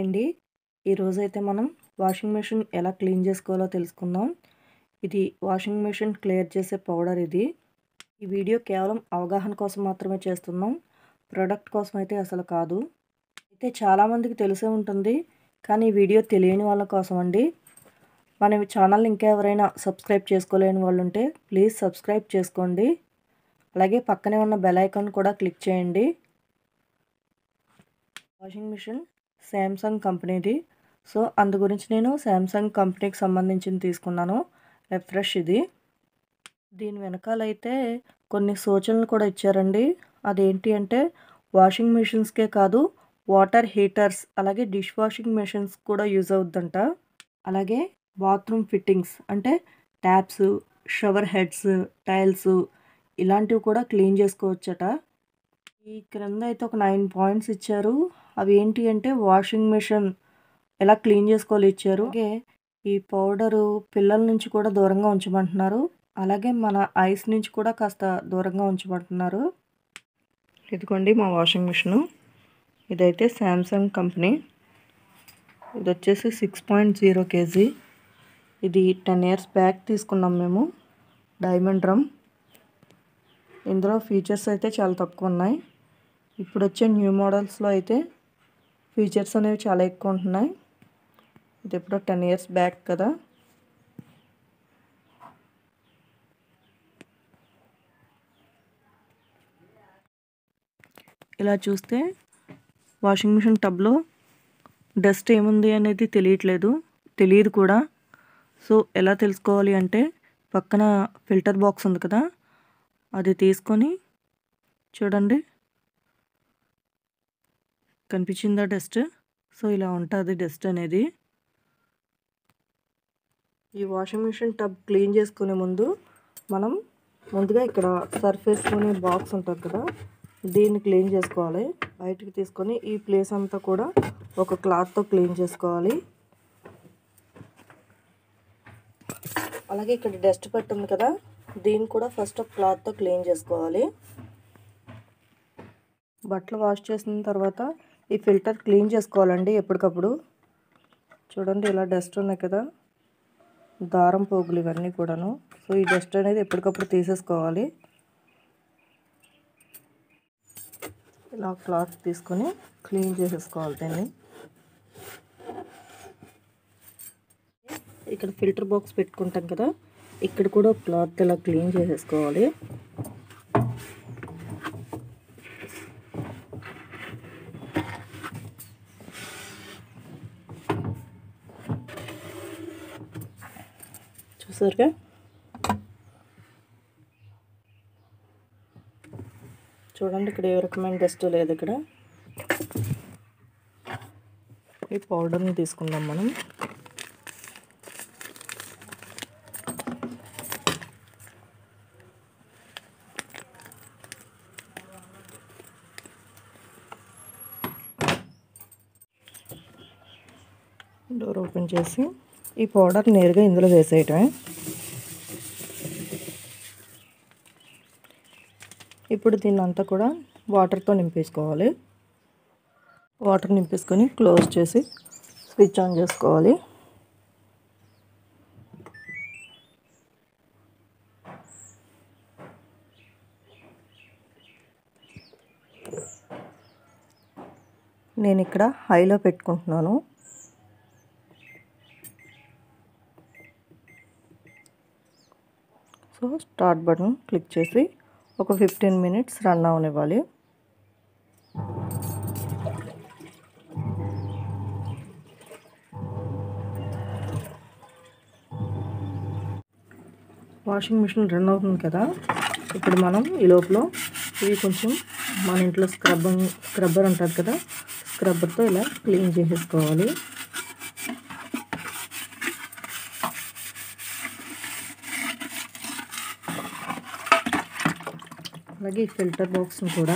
అండి ఈరోజైతే మనం వాషింగ్ మెషిన్ ఎలా క్లీన్ చేసుకోవాలో తెలుసుకుందాం ఇది వాషింగ్ మెషిన్ క్లియర్ చేసే పౌడర్ ఇది ఈ వీడియో కేవలం అవగాహన కోసం మాత్రమే చేస్తున్నాం ప్రోడక్ట్ కోసం అయితే అసలు కాదు అయితే చాలామందికి తెలిసే ఉంటుంది కానీ ఈ వీడియో తెలియని వాళ్ళ కోసం అండి మన ఛానల్ ఇంకా ఎవరైనా సబ్స్క్రైబ్ చేసుకోలేని వాళ్ళు ఉంటే ప్లీజ్ సబ్స్క్రైబ్ చేసుకోండి అలాగే పక్కనే ఉన్న బెల్ ఐకాన్ కూడా క్లిక్ చేయండి వాషింగ్ మిషన్ శాంసంగ్ కంపెనీది సో అందు గురించి నేను శాంసంగ్ కంపెనీకి సంబంధించింది తీసుకున్నాను రిఫ్రెష్ ఇది దీని వెనకాలైతే కొన్ని సూచనలు కూడా ఇచ్చారండి అదేంటి అంటే వాషింగ్ మిషన్స్కే కాదు వాటర్ హీటర్స్ అలాగే డిష్ వాషింగ్ మెషిన్స్ కూడా యూజ్ అవుద్దంట అలాగే బాత్రూమ్ ఫిట్టింగ్స్ అంటే ట్యాప్స్ షవర్ హెడ్స్ టైల్స్ ఇలాంటివి కూడా క్లీన్ చేసుకోవచ్చట ఈ క్రింద అయితే ఒక నైన్ పాయింట్స్ ఇచ్చారు అవి ఏంటి అంటే వాషింగ్ మెషిన్ ఎలా క్లీన్ చేసుకోవాలి ఇచ్చారు అలాగే ఈ పౌడరు పిల్లల నుంచి కూడా దూరంగా ఉంచమంటున్నారు అలాగే మన ఐస్ నుంచి కూడా కాస్త దూరంగా ఉంచమంటున్నారు ఇదిగోండి మా వాషింగ్ మిషను ఇదైతే శాంసంగ్ కంపెనీ ఇది వచ్చేసి సిక్స్ పాయింట్ జీరో కేజీ ఇది టెన్ ఇయర్స్ బ్యాక్ తీసుకున్నాం మేము డైమండ్ డ్రమ్ ఇందులో ఫీచర్స్ అయితే చాలా తక్కువ ఉన్నాయి ఇప్పుడు వచ్చే న్యూ మోడల్స్లో అయితే ఫీచర్స్ అనేవి చాలా ఎక్కువ ఉంటున్నాయి ఇది ఎప్పుడో టెన్ ఇయర్స్ బ్యాక్ కదా ఇలా చూస్తే వాషింగ్ మిషన్ టబ్లో డస్ట్ ఏముంది అనేది తెలియట్లేదు తెలియదు కూడా సో ఎలా తెలుసుకోవాలి అంటే పక్కన ఫిల్టర్ బాక్స్ ఉంది కదా అది తీసుకొని చూడండి కనిపించిందా డస్ట్ సో ఇలా ఉంటుంది డస్ట్ అనేది ఈ వాషింగ్ మిషన్ టబ్ క్లీన్ చేసుకునే ముందు మనం ముందుగా ఇక్కడ సర్ఫేస్ కొనే బాక్స్ ఉంటుంది కదా దీన్ని క్లీన్ చేసుకోవాలి బయటికి తీసుకొని ఈ ప్లేస్ అంతా కూడా ఒక క్లాత్తో క్లీన్ చేసుకోవాలి అలాగే ఇక్కడ డస్ట్ పట్టుంది కదా దీన్ని కూడా ఫస్ట్ ఒక క్లాత్తో క్లీన్ చేసుకోవాలి బట్టలు వాష్ చేసిన తర్వాత ఈ ఫిల్టర్ క్లీన్ చేసుకోవాలండి ఎప్పటికప్పుడు చూడండి ఇలా డస్ట్ ఉన్నాయి కదా దారం పోగులు ఇవన్నీ కూడాను సో ఈ డస్ట్ అనేది ఎప్పటికప్పుడు తీసేసుకోవాలి ఇలా క్లాత్ తీసుకొని క్లీన్ చేసేసుకోవాలి దీన్ని ఇక్కడ ఫిల్టర్ బాక్స్ పెట్టుకుంటాం కదా ఇక్కడ కూడా క్లాత్ ఇలా క్లీన్ చేసేసుకోవాలి చూసారుగా చూడండి ఇక్కడ ఏ రకమైన డస్ట్ లేదు ఇక్కడ ఈ పౌడర్ని తీసుకుందాం మనం డోర్ ఓపెన్ చేసి ఈ పౌడర్ నేరుగా ఇందులో వేసేయటమే ఇప్పుడు దీన్ని అంతా కూడా వాటర్తో నింపేసుకోవాలి వాటర్ నింపేసుకొని క్లోజ్ చేసి స్విచ్ ఆన్ చేసుకోవాలి నేను ఇక్కడ హైలో పెట్టుకుంటున్నాను సో స్టార్ట్ బటన్ క్లిక్ చేసి ఒక ఫిఫ్టీన్ మినిట్స్ రన్ అవనివ్వాలి వాషింగ్ మిషన్ రన్ అవుతుంది కదా ఇప్పుడు మనం ఈ లోపల ఇవి కొంచెం మన ఇంట్లో స్క్రబ్బర్ స్క్రబ్బర్ ఉంటుంది కదా స్క్రబ్బర్తో ఇలా క్లీన్ చేసేసుకోవాలి అలాగే ఈ ఫిల్టర్ బాక్స్ని కూడా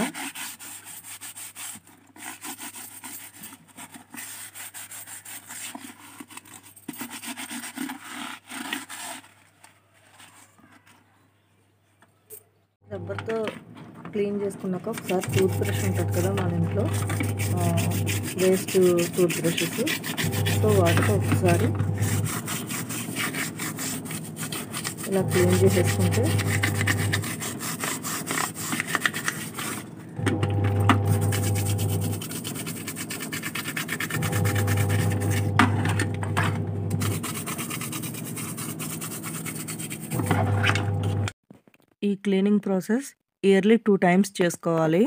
రబ్బర్తో క్లీన్ చేసుకున్నాక ఒకసారి టూత్ బ్రష్ ఉంటుంది కదా మన ఇంట్లో వేస్ట్ టూత్ బ్రషెస్ సో వాటితో ఒకసారి ఇలా క్లీన్ చేసేసుకుంటే ఈ cleaning process yearly two times చేసుకోవాలి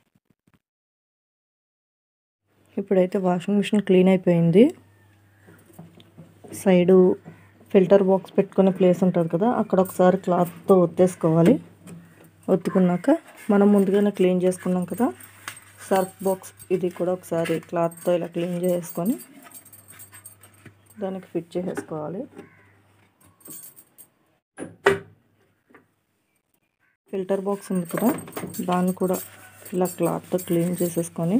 ఇప్పుడైతే వాషింగ్ మిషన్ క్లీన్ అయిపోయింది సైడు ఫిల్టర్ బాక్స్ పెట్టుకునే ప్లేస్ ఉంటుంది కదా అక్కడ ఒకసారి క్లాత్తో ఒత్తేసుకోవాలి ఒత్తుకున్నాక మనం ముందుగానే క్లీన్ చేసుకున్నాం కదా సర్ఫ్ బాక్స్ ఇది కూడా ఒకసారి క్లాత్తో ఇలా క్లీన్ చేసుకొని దానికి ఫిట్ చేసేసుకోవాలి ఫిల్టర్ బాక్స్ ఉంది కదా దాన్ని కూడా ఇలా క్లాత్తో క్లీన్ చేసేసుకొని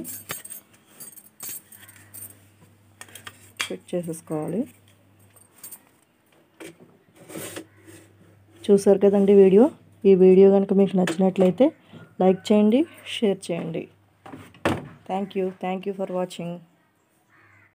ఫిట్ చేసేసుకోవాలి చూసారు కదండి వీడియో ఈ వీడియో కనుక మీకు నచ్చినట్లయితే లైక్ చేయండి షేర్ చేయండి thank you thank you for watching